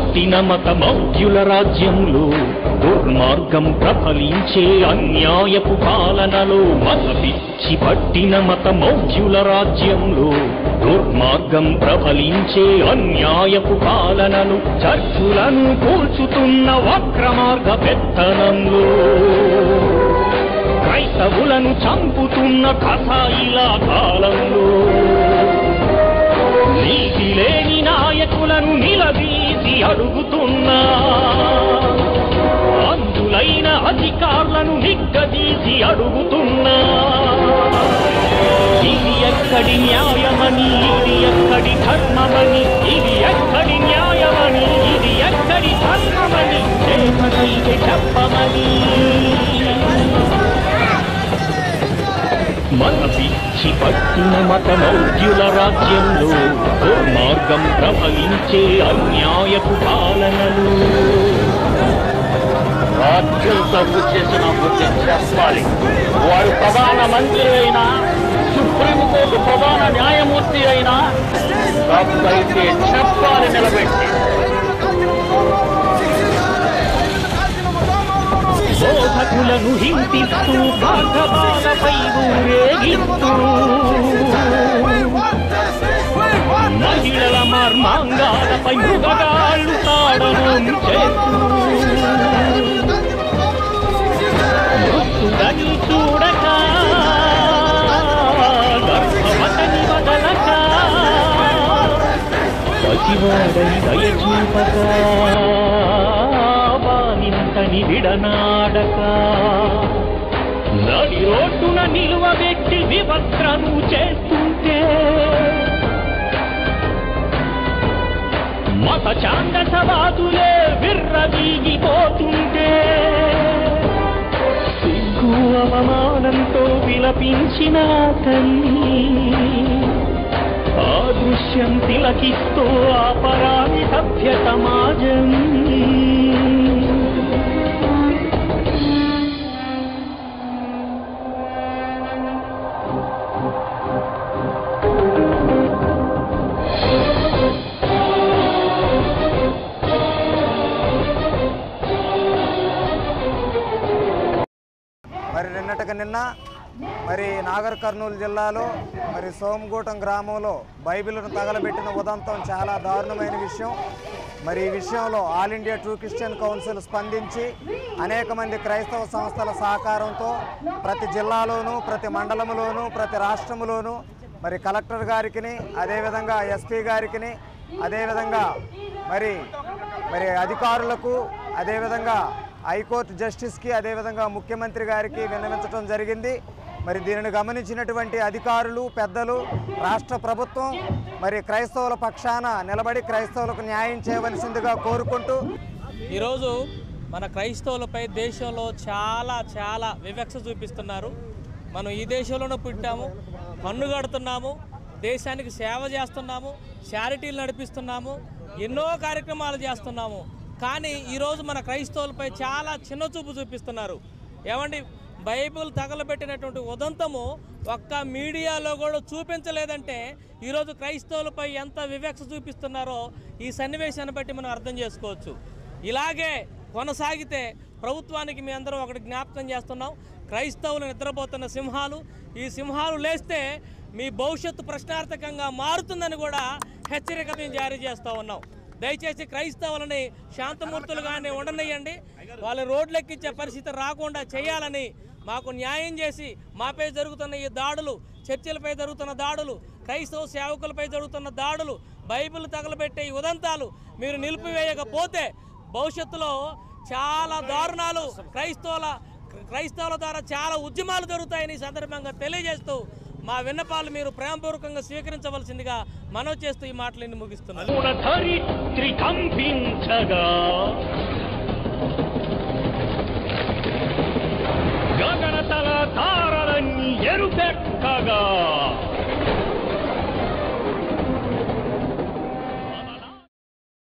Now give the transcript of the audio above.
పట్టిన మత మౌఢ్యుల రాజ్యంలో దుర్మార్గం ప్రఫలించే అన్యాయపు పాలనలో మత పిచ్చి పట్టిన మత మౌఢ్యుల రాజ్యంలో దుర్మార్గం ప్రఫలించే అన్యాయపు పాలనను చర్చులను కూల్చుతున్న వక్రమార్గ పెత్తనంలో క్రైస్తవులను చంపుతున్న కసాయిల కాలంలో నీతి లేని నాయకులను నిలదీసి అడుగుతున్నా అందులైన అధికారులను నిగ్గదీసి అడుగుతున్నా ఇది ఎక్కడి న్యాయమని ఇది ఎక్కడి ధర్మమని ఇది ఎక్కడి న్యాయమని ఇది ఎక్కడి ధర్మమని దేశమైతే చెప్పమని మత పిచ్చి పట్టిన మత మౌఢ్యుల రాజ్యంలో దుర్మార్గం ప్రవహించే అన్యాయపు పాలనలు రాజ్యం తప్పు చేసిన బుద్ధి చెప్పాలి వాడు ప్రధాన మంత్రి అయినా సుప్రీంకోర్టు ప్రధాన న్యాయమూర్తి అయినా తప్పైతే చెప్పాలి నిలబెట్టి బోధకులను హింసిస్తూ భాగవాలపై ఊరేగిస్తూ మహిళల మర్మాంగాలపై మృగగాళ్ళు తాడనం చేస్తూ మృత్యుడని చూడక గర్భవతని వదలక పసివాడని దయచూపక వానింతని విడనాడక నడి రోడ్డున నిలువబెట్టి వివస్త్రము చేస్తుంటే మత చాందసవాదులే విర్రవీగిపోతుంటే సిగ్గు అవమానంతో విలపించిన తల్లి ఆ దృశ్యం తిలకిస్తూ ఆపరాని సభ్య సమాజం మరి నిన్నటికి నిన్న మరి నాగర్ కర్నూలు జిల్లాలో మరి సోమగూటం గ్రామంలో బైబిల్ను తగలబెట్టిన ఉదంతం చాలా దారుణమైన విషయం మరి ఈ విషయంలో all India true Christian council స్పందించి అనేక మంది క్రైస్తవ సంస్థల సహకారంతో ప్రతి జిల్లాలోనూ ప్రతి మండలంలోనూ ప్రతి రాష్ట్రంలోనూ మరి కలెక్టర్ గారికి అదేవిధంగా ఎస్పీ గారికి అదేవిధంగా మరి మరి అధికారులకు అదేవిధంగా హైకోర్టు జస్టిస్కి అదేవిధంగా ముఖ్యమంత్రి గారికి విన్నవించడం జరిగింది మరి దీనిని గమనించినటువంటి అధికారులు పెద్దలు రాష్ట్ర ప్రభుత్వం మరి క్రైస్తవుల పక్షాన నిలబడి క్రైస్తవులకు న్యాయం చేయవలసిందిగా కోరుకుంటూ ఈరోజు మన క్రైస్తవులపై దేశంలో చాలా చాలా వివక్ష చూపిస్తున్నారు మనం ఈ దేశంలోనే పుట్టాము పన్ను కడుతున్నాము దేశానికి సేవ చేస్తున్నాము చారిటీలు నడిపిస్తున్నాము ఎన్నో కార్యక్రమాలు చేస్తున్నాము కానీ ఈరోజు మన క్రైస్తవులపై చాలా చిన్న చూపు చూపిస్తున్నారు ఏమండి బైబిల్ తగలబెట్టినటువంటి ఉదంతము ఒక్క మీడియాలో కూడా చూపించలేదంటే ఈరోజు క్రైస్తవులపై ఎంత వివక్ష చూపిస్తున్నారో ఈ సన్నివేశాన్ని బట్టి మనం అర్థం చేసుకోవచ్చు ఇలాగే కొనసాగితే ప్రభుత్వానికి మీ అందరం ఒకటి జ్ఞాపకం చేస్తున్నాం క్రైస్తవులు నిద్రపోతున్న సింహాలు ఈ సింహాలు లేస్తే మీ భవిష్యత్తు ప్రశ్నార్థకంగా మారుతుందని కూడా హెచ్చరిక మేము జారీ చేస్తూ ఉన్నాం దయచేసి క్రైస్తవులని శాంతమూర్తులుగానే ఉండనియండి వాళ్ళ రోడ్లెక్కించే పరిస్థితి రాకుండా చేయాలని మాకు న్యాయం చేసి మాపై జరుగుతున్న ఈ దాడులు చర్చిలపై జరుగుతున్న దాడులు క్రైస్తవ సేవకులపై జరుగుతున్న దాడులు బైబిల్ తగలబెట్టే ఈ ఉదంతాలు మీరు నిలిపివేయకపోతే భవిష్యత్తులో చాలా దారుణాలు క్రైస్తవుల క్రైస్తవుల ద్వారా చాలా ఉద్యమాలు జరుగుతాయని ఈ సందర్భంగా తెలియజేస్తూ మా విన్నపాలు మీరు ప్రేమపూర్వకంగా స్వీకరించవలసిందిగా మనవి చేస్తూ ఈ మాటలని ముగిస్తున్నాను గుణ ధరిత్రి కంపించగా గగనతల తారలన్నీ ఎరుపెక్కగా